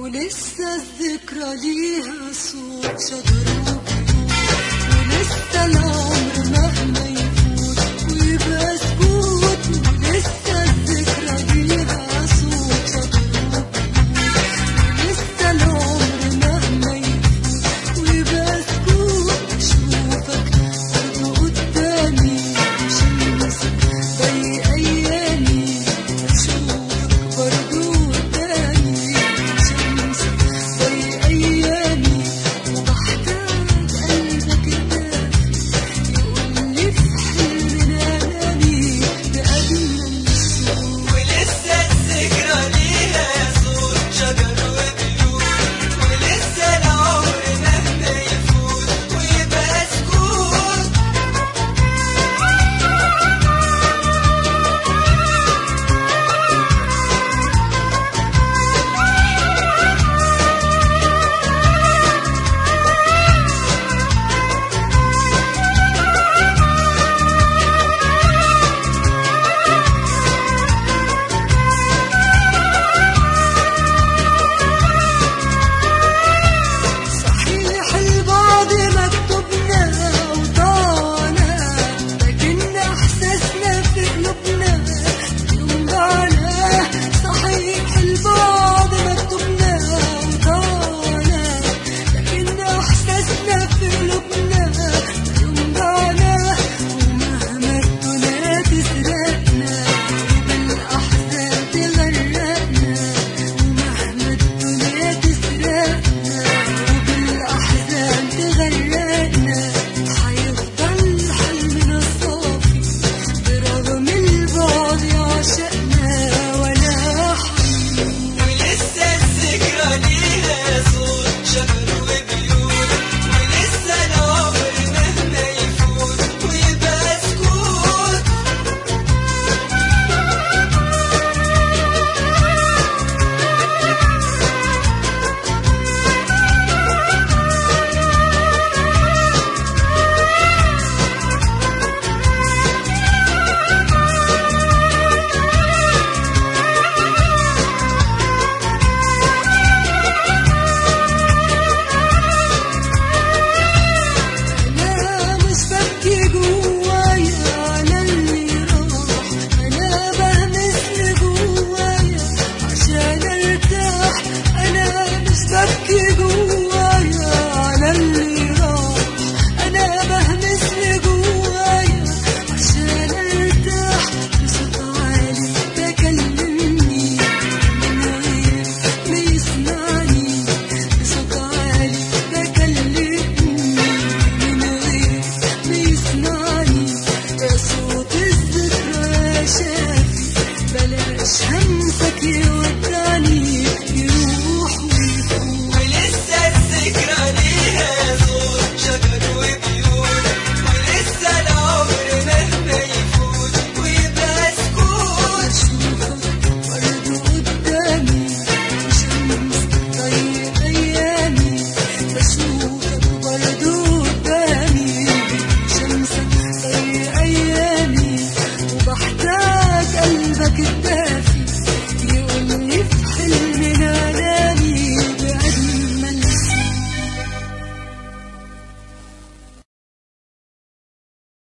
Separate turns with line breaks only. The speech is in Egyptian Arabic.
ولسه الذكرى ليها صوت شجر وبيوت ولسه العمر مهما يفوت ويبقى سكوت ولسه الذكرى ليها صوت شجر وبيوت ولسه العمر مهما يفوت ويبقى سكوت اشوفك برضه قدامي مش هنسى باقي ايامي اشوفك برضه قدامي مش هنسى باقي ايامي وبحتاج قلبك الدافي يقولي في حلمنا نامي بأجمل صوت
ولسه الذكرى ليها صوت شجر وبيوت ولسه العمر مهما يفوت ويبقى سكوت
صحيح البعد مكتوبنا وضاعنا لكن احساسنا في قلوبنا يوجعنا صحيح البعد مكتوبنا وضاعنا لكن احساسنا في قلوبنا يوجعنا ومهما الدنيا تسرقنا وبالاحزان تغرقنا ومهما الدنيا تسرقنا وبالأحزان تغرقنا حيفضل حلمنا صافي برغم البعد عشقنا ولا حنين
ولسه الذكرى ليها صوت شجر وبيوت ولسه العمر مهما يفوت ويبقى سكوت
أنا مش ببكي جوايا على اللي راح أنا بهمس لجوايا عشان أرتاح أنا مش ببكي